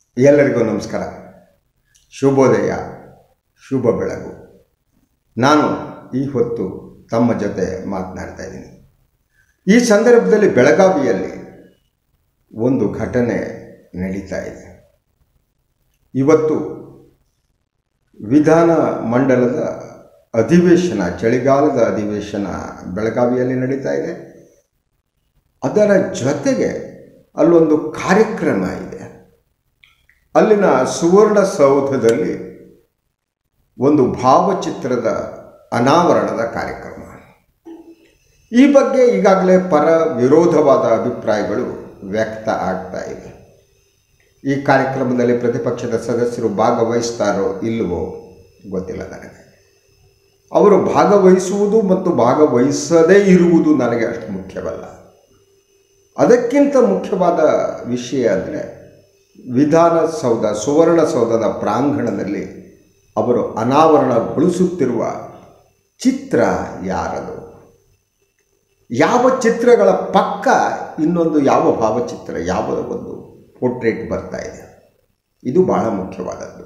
ಎಲ್ಲರಿಗೂ ನಮಸ್ಕಾರ ಶುಭೋದಯ ಶುಭ ಬೆಳಗು ನಾನು ಈ ಹೊತ್ತು ತಮ್ಮ ಜೊತೆ ಮಾತನಾಡ್ತಾ ಇದ್ದೀನಿ ಈ ಸಂದರ್ಭದಲ್ಲಿ ಬೆಳಗಾವಿಯಲ್ಲಿ ಒಂದು ಘಟನೆ ನಡೀತಾ ಇದೆ ಇವತ್ತು ವಿಧಾನ ಮಂಡಲದ ಅಧಿವೇಶನ ಚಳಿಗಾಲದ ಅಧಿವೇಶನ ಬೆಳಗಾವಿಯಲ್ಲಿ ನಡೀತಾ ಇದೆ ಅದರ ಜೊತೆಗೆ ಅಲ್ಲೊಂದು ಕಾರ್ಯಕ್ರಮ ಇದೆ ಅಲ್ಲಿನ ಸುವರ್ಣಸೌಧದಲ್ಲಿ ಒಂದು ಭಾವಚಿತ್ರದ ಅನಾವರಣದ ಕಾರ್ಯಕ್ರಮ ಈ ಬಗ್ಗೆ ಈಗಾಗಲೇ ಪರ ವಿರೋಧವಾದ ಅಭಿಪ್ರಾಯಗಳು ವ್ಯಕ್ತ ಆಗ್ತಾ ಇವೆ ಈ ಕಾರ್ಯಕ್ರಮದಲ್ಲಿ ಪ್ರತಿಪಕ್ಷದ ಸದಸ್ಯರು ಭಾಗವಹಿಸ್ತಾರೋ ಇಲ್ಲವೋ ಗೊತ್ತಿಲ್ಲ ನನಗೆ ಅವರು ಭಾಗವಹಿಸುವುದು ಮತ್ತು ಭಾಗವಹಿಸದೇ ಇರುವುದು ನನಗೆ ಅಷ್ಟು ಮುಖ್ಯವಲ್ಲ ಅದಕ್ಕಿಂತ ಮುಖ್ಯವಾದ ವಿಷಯ ಅಂದರೆ ವಿಧಾನಸೌಧ ಸುವರ್ಣಸೌಧದ ಪ್ರಾಂಗಣದಲ್ಲಿ ಅವರು ಅನಾವರಣಗೊಳಿಸುತ್ತಿರುವ ಚಿತ್ರ ಯಾರದು ಯಾವ ಚಿತ್ರಗಳ ಪಕ್ಕ ಇನ್ನೊಂದು ಯಾವ ಭಾವಚಿತ್ರ ಯಾವ ಒಂದು ಪೋರ್ಟ್ರೇಟ್ ಬರ್ತಾ ಇದೆ ಇದು ಬಹಳ ಮುಖ್ಯವಾದದ್ದು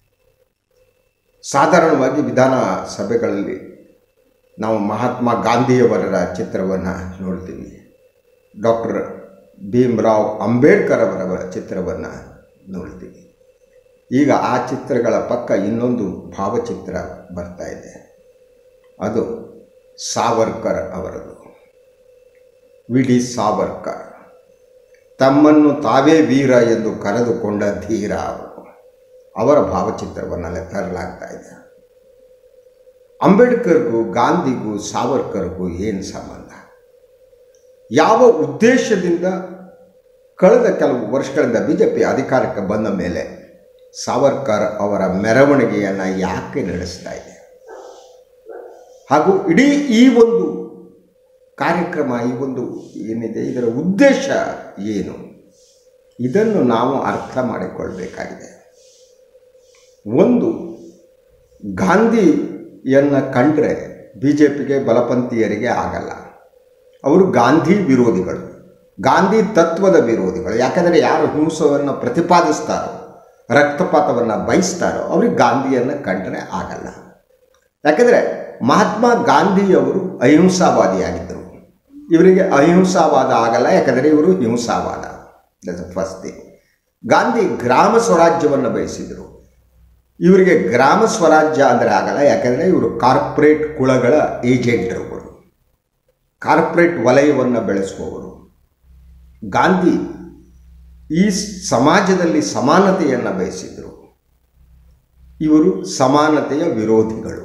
ಸಾಧಾರಣವಾಗಿ ವಿಧಾನಸಭೆಗಳಲ್ಲಿ ನಾವು ಮಹಾತ್ಮ ಗಾಂಧಿಯವರ ಚಿತ್ರವನ್ನು ನೋಡ್ತೀವಿ ಡಾಕ್ಟರ್ ಭೀಮ್ರಾವ್ ಅಂಬೇಡ್ಕರ್ ಅವರ ಚಿತ್ರವನ್ನು ನೋಡ್ತೀವಿ ಈಗ ಆ ಚಿತ್ರಗಳ ಪಕ್ಕ ಇನ್ನೊಂದು ಭಾವಚಿತ್ರ ಬರ್ತಾ ಇದೆ ಅದು ಸಾವರ್ಕರ್ ಅವರದು ವಿ ಡಿ ಸಾವರ್ಕರ್ ತಮ್ಮನ್ನು ತಾವೇ ವೀರ ಎಂದು ಕರೆದುಕೊಂಡ ಧೀರ ಅವರು ಅವರ ಭಾವಚಿತ್ರವನ್ನೆಲ್ಲ ತರಲಾಗ್ತಾ ಇದೆ ಅಂಬೇಡ್ಕರ್ಗೂ ಗಾಂಧಿಗೂ ಸಾವರ್ಕರ್ಗೂ ಏನು ಸಂಬಂಧ ಯಾವ ಉದ್ದೇಶದಿಂದ ಕಳೆದ ಕೆಲವು ವರ್ಷಗಳಿಂದ ಬಿ ಜೆ ಪಿ ಅಧಿಕಾರಕ್ಕೆ ಬಂದ ಮೇಲೆ ಸಾವರ್ಕರ್ ಅವರ ಮೆರವಣಿಗೆಯನ್ನು ಯಾಕೆ ನಡೆಸ್ತಾ ಇದೆ ಹಾಗೂ ಇಡೀ ಈ ಒಂದು ಕಾರ್ಯಕ್ರಮ ಈ ಒಂದು ಏನಿದೆ ಇದರ ಉದ್ದೇಶ ಏನು ಇದನ್ನು ನಾವು ಅರ್ಥ ಮಾಡಿಕೊಳ್ಬೇಕಾಗಿದೆ ಒಂದು ಗಾಂಧಿಯನ್ನು ಕಂಡ್ರೆ ಬಿ ಜೆ ಪಿಗೆ ಬಲಪಂಥೀಯರಿಗೆ ಆಗಲ್ಲ ಅವರು ಗಾಂಧಿ ವಿರೋಧಿಗಳು ಗಾಂಧಿ ತತ್ವದ ವಿರೋಧಿಗಳು ಯಾಕಂದರೆ ಯಾರು ಹಿಂಸವನ್ನು ಪ್ರತಿಪಾದಿಸ್ತಾರೋ ರಕ್ತಪಾತವನ್ನು ಬಯಸ್ತಾರೋ ಅವ್ರಿಗೆ ಗಾಂಧಿಯನ್ನು ಕಂಡ್ರೆ ಆಗಲ್ಲ ಯಾಕಂದರೆ ಮಹಾತ್ಮ ಗಾಂಧಿಯವರು ಅಹಿಂಸಾವಾದಿಯಾಗಿದ್ದರು ಇವರಿಗೆ ಅಹಿಂಸಾವಾದ ಆಗಲ್ಲ ಯಾಕಂದರೆ ಇವರು ಹಿಂಸಾವಾದ ದಟ್ಸ್ ಫಸ್ಟ್ ಥಿಂಗ್ ಗಾಂಧಿ ಗ್ರಾಮ ಸ್ವರಾಜ್ಯವನ್ನು ಬಯಸಿದರು ಇವರಿಗೆ ಗ್ರಾಮ ಸ್ವರಾಜ್ಯ ಅಂದರೆ ಆಗಲ್ಲ ಯಾಕಂದರೆ ಇವರು ಕಾರ್ಪೊರೇಟ್ ಕುಳಗಳ ಏಜೆಂಟ್ರುಗಳು ಕಾರ್ಪೊರೇಟ್ ವಲಯವನ್ನು ಬೆಳೆಸುವವರು ಗಾಂಧಿ ಈ ಸಮಾಜದಲ್ಲಿ ಸಮಾನತೆಯನ್ನು ಬಯಸಿದರು ಇವರು ಸಮಾನತೆಯ ವಿರೋಧಿಗಳು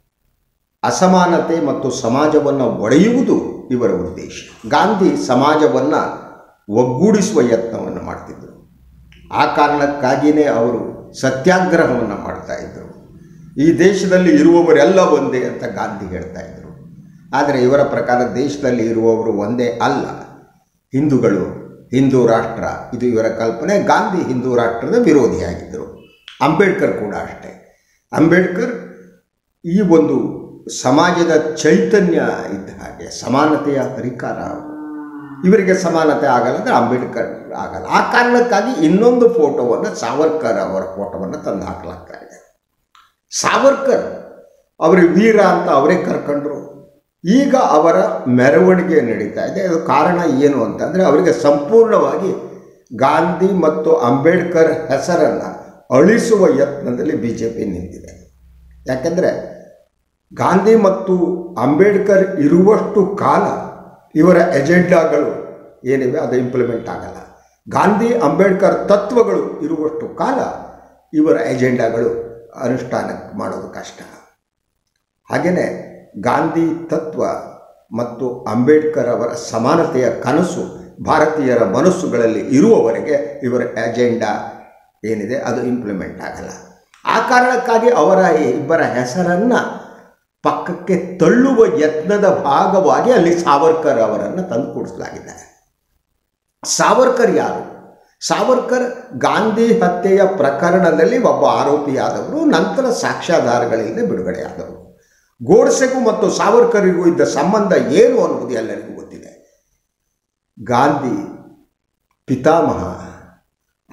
ಅಸಮಾನತೆ ಮತ್ತು ಸಮಾಜವನ್ನು ಒಡೆಯುವುದು ಇವರ ಉದ್ದೇಶ ಗಾಂಧಿ ಸಮಾಜವನ್ನು ಒಗ್ಗೂಡಿಸುವ ಯತ್ನವನ್ನು ಮಾಡ್ತಿದ್ದರು ಆ ಕಾರಣಕ್ಕಾಗಿಯೇ ಅವರು ಸತ್ಯಾಗ್ರಹವನ್ನು ಮಾಡ್ತಾ ಇದ್ದರು ಈ ದೇಶದಲ್ಲಿ ಇರುವವರೆಲ್ಲ ಒಂದೇ ಅಂತ ಗಾಂಧಿ ಹೇಳ್ತಾ ಇದ್ದರು ಆದರೆ ಇವರ ಪ್ರಕಾರ ದೇಶದಲ್ಲಿ ಇರುವವರು ಒಂದೇ ಅಲ್ಲ ಹಿಂದೂಗಳು ಹಿಂದೂ ರಾಷ್ಟ್ರ ಇದು ಇವರ ಕಲ್ಪನೆ ಗಾಂಧಿ ಹಿಂದೂ ರಾಷ್ಟ್ರದ ವಿರೋಧಿಯಾಗಿದ್ದರು ಅಂಬೇಡ್ಕರ್ ಕೂಡ ಅಷ್ಟೇ ಅಂಬೇಡ್ಕರ್ ಈ ಒಂದು ಸಮಾಜದ ಚೈತನ್ಯ ಇದ್ದ ಹಾಗೆ ಸಮಾನತೆಯ ಹರಿಕಾರ ಇವರಿಗೆ ಸಮಾನತೆ ಆಗಲ್ಲ ಅಂದರೆ ಅಂಬೇಡ್ಕರ್ ಆಗಲ್ಲ ಆ ಕಾರಣಕ್ಕಾಗಿ ಇನ್ನೊಂದು ಫೋಟೋವನ್ನು ಸಾವರ್ಕರ್ ಅವರ ಫೋಟೋವನ್ನು ತಂದು ಹಾಕಲಾಗ್ತಾ ಇದೆ ಸಾವರ್ಕರ್ ಅವರಿಗೆ ವೀರ ಅಂತ ಅವರೇ ಕರ್ಕೊಂಡ್ರು ಈಗ ಅವರ ಮೆರವಣಿಗೆ ನಡೀತಾ ಇದೆ ಅದು ಕಾರಣ ಏನು ಅಂತಂದರೆ ಅವರಿಗೆ ಸಂಪೂರ್ಣವಾಗಿ ಗಾಂಧಿ ಮತ್ತು ಅಂಬೇಡ್ಕರ್ ಹೆಸರನ್ನು ಅಳಿಸುವ ಯತ್ನದಲ್ಲಿ ಬಿ ಜೆ ಪಿ ನಿಂತಿದೆ ಯಾಕೆಂದರೆ ಗಾಂಧಿ ಮತ್ತು ಅಂಬೇಡ್ಕರ್ ಇರುವಷ್ಟು ಕಾಲ ಇವರ ಎಜೆಂಡಾಗಳು ಏನಿವೆ ಅದು ಇಂಪ್ಲಿಮೆಂಟ್ ಆಗಲ್ಲ ಗಾಂಧಿ ಅಂಬೇಡ್ಕರ್ ತತ್ವಗಳು ಇರುವಷ್ಟು ಕಾಲ ಇವರ ಎಜೆಂಡಾಗಳು ಅನುಷ್ಠಾನಕ್ಕೆ ಮಾಡೋದು ಕಷ್ಟ ಹಾಗೆಯೇ ಗಾಂಧಿ ತತ್ವ ಮತ್ತು ಅಂಬೇಡ್ಕರ್ ಅವರ ಸಮಾನತೆಯ ಕನಸು ಭಾರತೀಯರ ಮನಸ್ಸುಗಳಲ್ಲಿ ಇರುವವರೆಗೆ ಇವರ ಎಜೆಂಡಾ ಏನಿದೆ ಅದು ಇಂಪ್ಲಿಮೆಂಟ್ ಆಗಲ್ಲ ಆ ಕಾರಣಕ್ಕಾಗಿ ಅವರ ಇಬ್ಬರ ಹೆಸರನ್ನು ಪಕ್ಕಕ್ಕೆ ತಳ್ಳುವ ಯತ್ನದ ಭಾಗವಾಗಿ ಅಲ್ಲಿ ಸಾವರ್ಕರ್ ಅವರನ್ನು ತಂದು ಕೂಡಿಸಲಾಗಿದೆ ಸಾವರ್ಕರ್ ಯಾರು ಸಾವರ್ಕರ್ ಗಾಂಧಿ ಹತ್ಯೆಯ ಪ್ರಕರಣದಲ್ಲಿ ಒಬ್ಬ ಆರೋಪಿಯಾದವರು ನಂತರ ಸಾಕ್ಷ್ಯಾಧಾರಗಳಿಂದ ಬಿಡುಗಡೆಯಾದವರು ಗೋಡ್ಸೆಗೂ ಮತ್ತು ಸಾವರ್ಕರಿಗೂ ಇದ್ದ ಸಂಬಂಧ ಏನು ಅನ್ನುವುದು ಎಲ್ಲರಿಗೂ ಗೊತ್ತಿದೆ ಗಾಂಧಿ ಪಿತಾಮಹ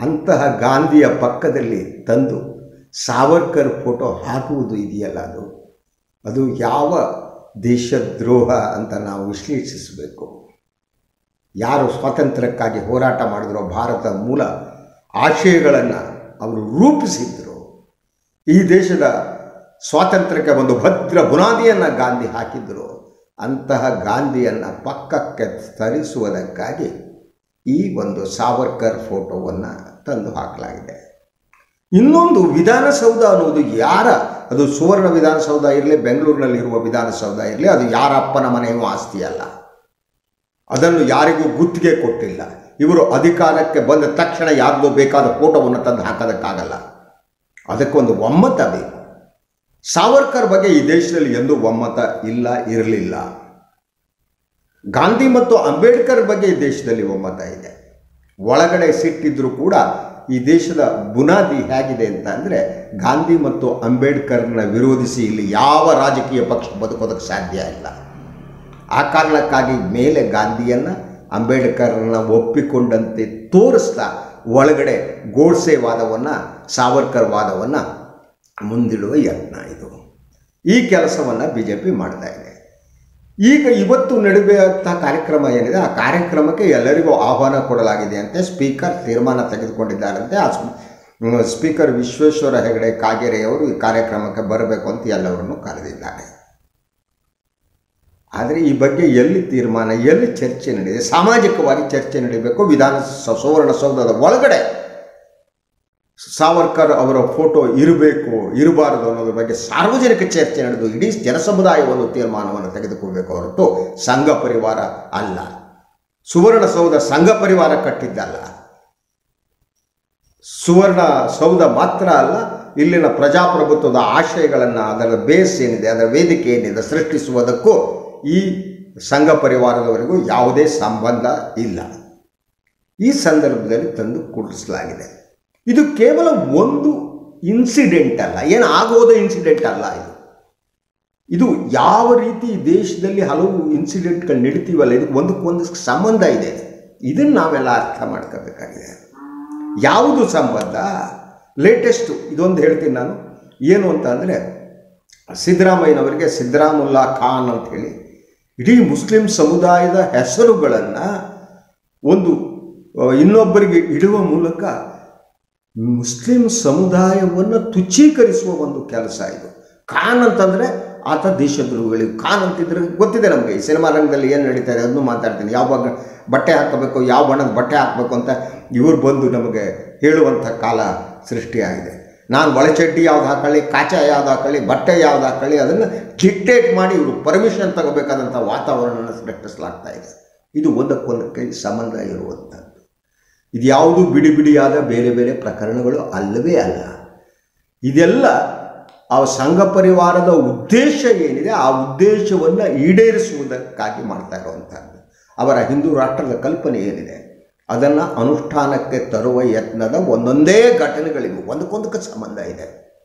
ಅಂತಹ ಗಾಂಧಿಯ ಪಕ್ಕದಲ್ಲಿ ತಂದು ಸಾವರ್ಕರ್ ಫೋಟೋ ಹಾಕುವುದು ಇದೆಯಲ್ಲ ಅದು ಅದು ಯಾವ ದೇಶದ್ರೋಹ ಅಂತ ನಾವು ವಿಶ್ಲೇಷಿಸಬೇಕು ಯಾರು ಸ್ವಾತಂತ್ರ್ಯಕ್ಕಾಗಿ ಹೋರಾಟ ಮಾಡಿದರೋ ಭಾರತದ ಮೂಲ ಆಶಯಗಳನ್ನು ಅವರು ರೂಪಿಸಿದ್ರು ಈ ದೇಶದ ಸ್ವಾತಂತ್ರ್ಯಕ್ಕೆ ಒಂದು ಭದ್ರ ಬುನಾದಿಯನ್ನು ಗಾಂಧಿ ಹಾಕಿದ್ದರು ಅಂತಹ ಗಾಂಧಿಯನ್ನು ಪಕ್ಕಕ್ಕೆ ತರಿಸುವುದಕ್ಕಾಗಿ ಈ ಒಂದು ಸಾವರ್ಕರ್ ಫೋಟೋವನ್ನು ತಂದು ಹಾಕಲಾಗಿದೆ ಇನ್ನೊಂದು ವಿಧಾನಸೌಧ ಅನ್ನುವುದು ಯಾರ ಅದು ಸುವರ್ಣ ವಿಧಾನಸೌಧ ಇರಲಿ ಬೆಂಗಳೂರಿನಲ್ಲಿರುವ ವಿಧಾನಸೌಧ ಇರಲಿ ಅದು ಯಾರ ಅಪ್ಪನ ಮನೆಯೂ ಆಸ್ತಿ ಅಲ್ಲ ಅದನ್ನು ಯಾರಿಗೂ ಗುತ್ತಿಗೆ ಕೊಟ್ಟಿಲ್ಲ ಇವರು ಅಧಿಕಾರಕ್ಕೆ ಬಂದ ತಕ್ಷಣ ಯಾರಿಗೂ ಬೇಕಾದ ಫೋಟೋವನ್ನು ತಂದು ಹಾಕೋದಕ್ಕಾಗಲ್ಲ ಅದಕ್ಕೊಂದು ಒಮ್ಮತ ಬೇಕು ಸಾವರ್ಕರ್ ಬಗ್ಗೆ ಈ ದೇಶದಲ್ಲಿ ಎಂದೂ ಒಮ್ಮತ ಇಲ್ಲ ಇರಲಿಲ್ಲ ಗಾಂಧಿ ಮತ್ತು ಅಂಬೇಡ್ಕರ್ ಬಗ್ಗೆ ಈ ದೇಶದಲ್ಲಿ ಒಮ್ಮತ ಇದೆ ಒಳಗಡೆ ಸಿಟ್ಟಿದ್ರೂ ಕೂಡ ಈ ದೇಶದ ಬುನಾದಿ ಹೇಗಿದೆ ಅಂತ ಅಂದರೆ ಗಾಂಧಿ ಮತ್ತು ಅಂಬೇಡ್ಕರ್ನ ವಿರೋಧಿಸಿ ಇಲ್ಲಿ ಯಾವ ರಾಜಕೀಯ ಪಕ್ಷ ಬದುಕೋದಕ್ಕೆ ಸಾಧ್ಯ ಇಲ್ಲ ಆ ಕಾರಣಕ್ಕಾಗಿ ಮೇಲೆ ಗಾಂಧಿಯನ್ನು ಅಂಬೇಡ್ಕರ್ನ ಒಪ್ಪಿಕೊಂಡಂತೆ ತೋರಿಸ್ತಾ ಒಳಗಡೆ ಗೋಡ್ಸೆ ವಾದವನ್ನು ಸಾವರ್ಕರ್ ವಾದವನ್ನು ಮುಂದಿಡುವ ಯತ್ನ ಇದು ಈ ಕೆಲಸವನ್ನು ಬಿ ಜೆ ಪಿ ಮಾಡ್ತಾ ಇದೆ ಈಗ ಇವತ್ತು ನಡೆಯುವಂಥ ಕಾರ್ಯಕ್ರಮ ಏನಿದೆ ಆ ಕಾರ್ಯಕ್ರಮಕ್ಕೆ ಎಲ್ಲರಿಗೂ ಆಹ್ವಾನ ಕೊಡಲಾಗಿದೆ ಅಂತೆ ಸ್ಪೀಕರ್ ತೀರ್ಮಾನ ತೆಗೆದುಕೊಂಡಿದ್ದಾರಂತೆ ಆ ಸ್ಪ- ಸ್ಪೀಕರ್ ವಿಶ್ವೇಶ್ವರ ಹೆಗಡೆ ಕಾಗೇರಿಯವರು ಈ ಕಾರ್ಯಕ್ರಮಕ್ಕೆ ಬರಬೇಕು ಅಂತ ಎಲ್ಲವರನ್ನು ಕರೆದಿದ್ದಾರೆ ಆದರೆ ಈ ಬಗ್ಗೆ ಎಲ್ಲಿ ತೀರ್ಮಾನ ಎಲ್ಲಿ ಚರ್ಚೆ ನಡೆದಿದೆ ಸಾಮಾಜಿಕವಾಗಿ ಚರ್ಚೆ ನಡೀಬೇಕು ವಿಧಾನ ಸ- ಸುವರ್ಣಸೌಧದ ಒಳಗಡೆ ಸಾವರ್ಕರ್ ಅವರ ಫೋಟೋ ಇರಬೇಕು ಇರಬಾರದು ಅನ್ನೋದ್ರ ಬಗ್ಗೆ ಸಾರ್ವಜನಿಕ ಚರ್ಚೆ ನಡೆದು ಇಡೀ ಜನಸಮುದಾಯ ಒಂದು ತೀರ್ಮಾನವನ್ನು ತೆಗೆದುಕೊಳ್ಬೇಕು ಹೊರತು ಸಂಘ ಪರಿವಾರ ಅಲ್ಲ ಸುವರ್ಣಸೌಧ ಸಂಘ ಪರಿವಾರ ಕಟ್ಟಿದ್ದಲ್ಲ ಸುವರ್ಣ ಸೌಧ ಮಾತ್ರ ಅಲ್ಲ ಇಲ್ಲಿನ ಪ್ರಜಾಪ್ರಭುತ್ವದ ಆಶಯಗಳನ್ನು ಅದರ ಬೇಸ್ ಏನಿದೆ ಅದರ ವೇದಿಕೆ ಏನಿದೆ ಸೃಷ್ಟಿಸುವುದಕ್ಕೂ ಈ ಸಂಘ ಪರಿವಾರದವರೆಗೂ ಯಾವುದೇ ಸಂಬಂಧ ಇಲ್ಲ ಈ ಸಂದರ್ಭದಲ್ಲಿ ತಂದು ಕೂಡಿಸಲಾಗಿದೆ ಇದು ಕೇವಲ ಒಂದು ಇನ್ಸಿಡೆಂಟ್ ಅಲ್ಲ ಏನು ಆಗೋದ ಇನ್ಸಿಡೆಂಟ್ ಅಲ್ಲ ಇದು ಇದು ಯಾವ ರೀತಿ ದೇಶದಲ್ಲಿ ಹಲವು ಇನ್ಸಿಡೆಂಟ್ಗಳು ನಡೀತೀವಲ್ಲ ಇದಕ್ಕೆ ಒಂದಕ್ಕೊಂದು ಸಂಬಂಧ ಇದೆ ಇದನ್ನು ನಾವೆಲ್ಲ ಅರ್ಥ ಮಾಡ್ಕೋಬೇಕಾಗಿದೆ ಯಾವುದು ಸಂಬಂಧ ಲೇಟೆಸ್ಟು ಇದೊಂದು ಹೇಳ್ತೀನಿ ನಾನು ಏನು ಅಂತ ಅಂದರೆ ಸಿದ್ದರಾಮಯ್ಯನವರಿಗೆ ಸಿದ್ದರಾಮುಲ್ಲಾ ಖಾನ್ ಅಂತ ಹೇಳಿ ಇಡೀ ಮುಸ್ಲಿಂ ಸಮುದಾಯದ ಹೆಸರುಗಳನ್ನು ಒಂದು ಆ, ಇನ್ನೊಬ್ಬರಿಗೆ ಇಡುವ ಮೂಲಕ ಮುಸ್ಲಿಂ ಸಮುದಾಯವನ್ನು ತುಚ್ಛೀಕರಿಸುವ ಒಂದು ಕೆಲಸ ಇದು ಖಾನ್ ಅಂತಂದರೆ ಆತ ದೇಶದ್ರೋಹಿಗಳು ಖಾನ್ ಅಂತಿದ್ರೆ ಗೊತ್ತಿದೆ ನಮಗೆ ಈ ಸಿನಿಮಾ ರಂಗದಲ್ಲಿ ಏನು ನಡೀತಾ ಇದೆ ಅದನ್ನು ಮಾತಾಡ್ತೀನಿ ಯಾವ ಬಣ್ಣ ಬಟ್ಟೆ ಹಾಕಬೇಕು ಯಾವ ಬಣ್ಣದ ಬಟ್ಟೆ ಹಾಕಬೇಕು ಅಂತ ಇವರು ಬಂದು ನಮಗೆ ಹೇಳುವಂಥ ಕಾಲ ಸೃಷ್ಟಿಯಾಗಿದೆ ನಾನು ಒಳಚಡ್ಡಿ ಯಾವ್ದು ಹಾಕೊಳ್ಳಿ ಕಾಚ ಯಾವ್ದು ಹಾಕೊಳ್ಳಿ ಬಟ್ಟೆ ಯಾವ್ದು ಹಾಕೊಳ್ಳಿ ಅದನ್ನು ಡಿಕ್ಟೇಟ್ ಮಾಡಿ ಇವರು ಪರ್ಮಿಷನ್ ತಗೋಬೇಕಾದಂಥ ವಾತಾವರಣವನ್ನು ಸೃಷ್ಟಿಸಲಾಗ್ತಾ ಇದೆ ಇದು ಒಂದಕ್ಕೊಂದಕ್ಕೆ ಸಂಬಂಧ ಇರುವಂಥದ್ದು ಇದು ಯಾವುದು ಬಿಡಿ ಬಿಡಿಯಾದ ಬೇರೆ ಬೇರೆ ಪ್ರಕರಣಗಳು ಅಲ್ಲವೇ ಅಲ್ಲ ಇದೆಲ್ಲ ಆ ಸಂಘ ಪರಿವಾರದ ಉದ್ದೇಶ ಏನಿದೆ ಆ ಉದ್ದೇಶವನ್ನು ಈಡೇರಿಸುವುದಕ್ಕಾಗಿ ಮಾಡ್ತಾ ಇರುವಂಥದ್ದು ಅವರ ಹಿಂದೂ ರಾಷ್ಟ್ರದ ಕಲ್ಪನೆ ಏನಿದೆ ಅದನ್ನು ಅನುಷ್ಠಾನಕ್ಕೆ ತರುವ ಯತ್ನದ ಒಂದೊಂದೇ ಘಟನೆಗಳಿಗೂ ಒಂದಕ್ಕೊಂದಕ್ಕೆ ಸಂಬಂಧ ಇದೆ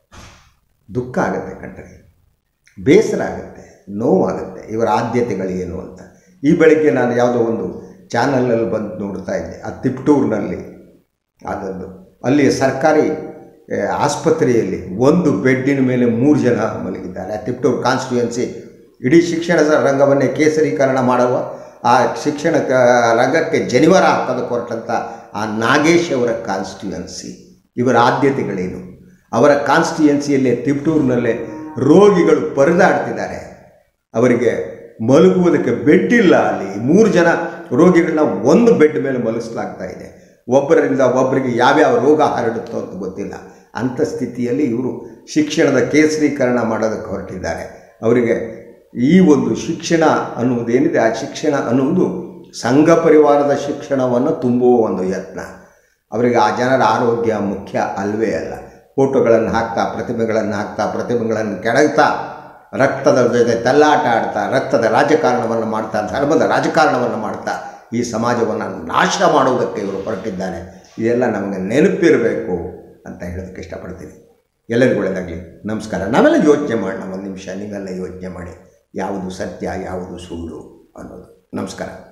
ದುಃಖ ಆಗುತ್ತೆ ಕಣ್ರಿ ಬೇಸರ ಆಗುತ್ತೆ ನೋವಾಗುತ್ತೆ ಇವರ ಆದ್ಯತೆಗಳೇನು ಅಂತ ಈ ಬೆಳಗ್ಗೆ ನಾನು ಯಾವುದೋ ಒಂದು ಚಾನಲಲ್ಲಿ ಬಂದು ನೋಡ್ತಾ ಇದ್ದೆ ಆ ತಿಪ್ಟೂರಿನಲ್ಲಿ ಅದೊಂದು ಅಲ್ಲಿ ಸರ್ಕಾರಿ ಆ, ಆಸ್ಪತ್ರೆಯಲ್ಲಿ ಒಂದು ಬೆಡ್ಡಿನ ಮೇಲೆ ಮೂರು ಜನ ಮಲಗಿದ್ದಾರೆ ಆ ತಿಪ್ಟೂರು ಕಾನ್ಸ್ಟಿಟ್ಯೂಯೆನ್ಸಿ ಇಡೀ ಶಿಕ್ಷಣ ರಂಗವನ್ನೇ ಕೇಸರೀಕರಣ ಮಾಡುವ ಆ ಶಿಕ್ಷಣ ಕ- ರಂಗಕ್ಕೆ ಜನಿವಾರ ಹಾಕೋದಕ್ಕೆ ಹೊರಟಂಥ ಆ ನಾಗೇಶ್ ಅವರ ಕಾನ್ಸ್ಟಿಟ್ಯೂಯನ್ಸಿ ಇವರ ಆದ್ಯತೆಗಳೇನು ಅವರ ಕಾನ್ಸ್ಟಿಟ್ಯೂಯನ್ಸಿಯಲ್ಲೇ ತಿಪ್ಟೂರಿನಲ್ಲೇ ರೋಗಿಗಳು ಪರದಾಡ್ತಿದ್ದಾರೆ ಅವರಿಗೆ ಮಲಗುವುದಕ್ಕೆ ಬೆಡ್ ಇಲ್ಲ ಅಲ್ಲಿ ಮೂರು ಜನ ರೋಗಿಗಳನ್ನ ಒಂದು ಬೆಡ್ ಮೇಲೆ ಮಲಗಿಸಲಾಗ್ತಾ ಇದೆ ಒಬ್ಬರಿಂದ ಒಬ್ಬರಿಗೆ ಯಾವ್ಯಾವ ರೋಗ ಹರಡುತ್ತೋ ಅಂತ ಗೊತ್ತಿಲ್ಲ ಅಂಥ ಸ್ಥಿತಿಯಲ್ಲಿ ಇವರು ಶಿಕ್ಷಣದ ಕೇಸರೀಕರಣ ಮಾಡೋದಕ್ಕೆ ಹೊರಟಿದ್ದಾರೆ ಅವರಿಗೆ ಈ ಒಂದು ಶಿಕ್ಷಣ ಅನ್ನುವುದೇನಿದೆ ಆ ಶಿಕ್ಷಣ ಅನ್ನುವುದು ಸಂಘ ಪರಿವಾರದ ಶಿಕ್ಷಣವನ್ನು ತುಂಬುವ ಒಂದು ಯತ್ನ ಅವರಿಗೆ ಆ ಜನರ ಆರೋಗ್ಯ ಮುಖ್ಯ ಅಲ್ವೇ ಅಲ್ಲ ಫೋಟೋಗಳನ್ನು ಹಾಕ್ತಾ ಪ್ರತಿಮೆಗಳನ್ನು ಹಾಕ್ತಾ ಪ್ರತಿಮೆಗಳನ್ನು ಕೆಡಗ್ತಾ ರಕ್ತದ ಜೊತೆ ತಲ್ಲಾಟ ಆಡ್ತಾ ರಕ್ತದ ರಾಜಕಾರಣವನ್ನು ಮಾಡ್ತಾ ಧರ್ಮದ ರಾಜಕಾರಣವನ್ನು ಮಾಡ್ತಾ ಈ ಸಮಾಜವನ್ನು ನಾಶ ಮಾಡುವುದಕ್ಕೆ ಇವರು ಹೊರಟಿದ್ದಾರೆ ಇದೆಲ್ಲ ನಮಗೆ ನೆನಪಿರಬೇಕು ಅಂತ ಹೇಳೋದಕ್ಕೆ ಇಷ್ಟಪಡ್ತೀನಿ ಎಲ್ಲರಿಗೂ ಒಳ್ಳೆಯದಾಗಲಿ ನಮಸ್ಕಾರ ನಾವೆಲ್ಲ ಯೋಚನೆ ಮಾಡೋಣ ಒಂದು ನಿಮಿಷ ನೀವೆಲ್ಲ ಯೋಚನೆ ಮಾಡಿ ಯಾವುದು ಸತ್ಯ ಯಾವುದು ಸುಳ್ಳು ಅನ್ನೋದು ನಮಸ್ಕಾರ